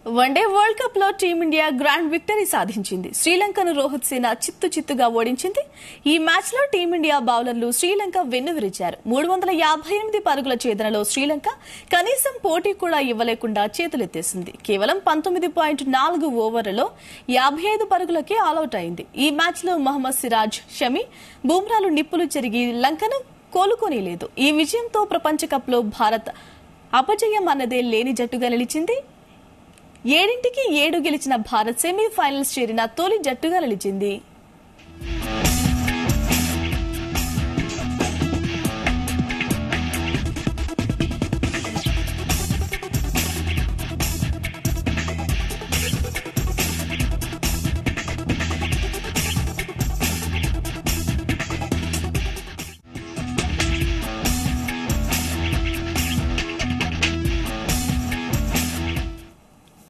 one day world cup లో team India grand victory సాధించింది శ్రీలంకను రోహిత్ సేన చిత్తు చిత్తుగా ఓడించింది ఈ మ్యాచ్ లో టీమిండియా బౌలర్లు శ్రీలంక వెన్నువిరిచారు మూడు వందల యాభై ఎనిమిది పరుగుల ఛేదనలో శ్రీలంక కనీసం పోటీ కూడా ఇవ్వలేకుండా చేతులెత్తేసింది కేవలం పంతొమ్మిది పాయింట్ నాలుగు ఓవర్లలో యాభై ఐదు పరుగులకే ఆలౌట్ అయింది ఈ మ్యాచ్ లో మహమ్మద్ సిరాజ్ షమి బూమ్రాలు నిప్పులు చెరిగి లంకను కోలుకోని లేదు ఈ విజయంతో ప్రపంచ కప్ లో భారత్ అపజయం అన్నదే లేని జట్టుగా నిలిచింది ఏడింటికి ఏడు గెలిచిన భారత్ సెమీఫైనల్స్ చేరిన తొలి జట్టుగా నిలిచింది